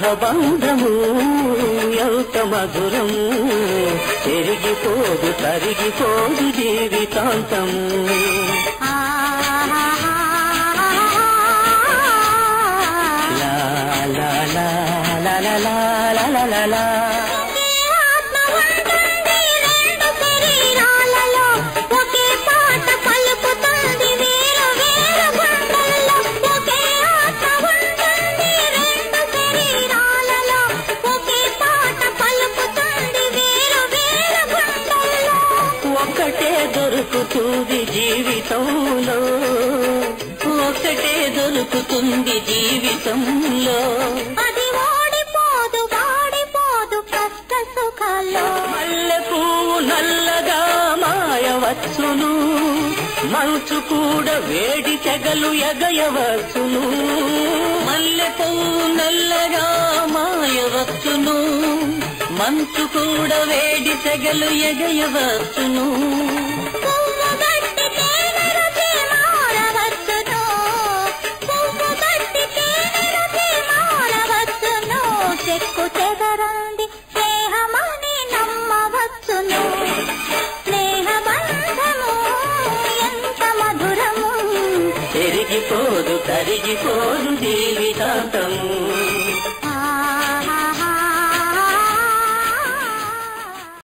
బంధము ఎంత మధురము పెరిగిపోదు తరిగిపోదు జీవితాంతం లా లా లా లా లా లా లా లా లా లా. ఒకే ఆత్మ ఉంటుంది రెండు శరీరాలలో ఒకే పాట పలుకుతుంది వేరు వేరు గుండెల్లో ఒకే ఆత్మ ఉంటుంది రెండు శరీరాలలో ఒకే పాట పలుకుతుంది వేరు వేరు గుండెల్లో ఒక్కటే దొరుకుతుంది జీవితంలో ఒక్కటే దొరుకుతుంది జీవితంలో అది ఓడిపోదు వాడిపోదు కష్ట సుఖాల్లో మల్లె పువ్వు నల్లగా మాయవచ్చును మంచు కూడా వేడి తెగలు ఎగయవచ్చును మల్లె పువ్వు నల్లగా మాయవచ్చును మంచు కూడా వేడి తెగలు ఎగయవచ్చును పువ్వు గట్టి తేనె రుచి మారవచ్చును పువ్వు గట్టి తేనె రుచి మారవచ్చును చెక్కు చెదరంది స్నేహమని నమ్మవచ్చును స్నేహ బంధము ఎంత మధురము పెరిగిపోదు తరిగిపోదు జీవితాంతం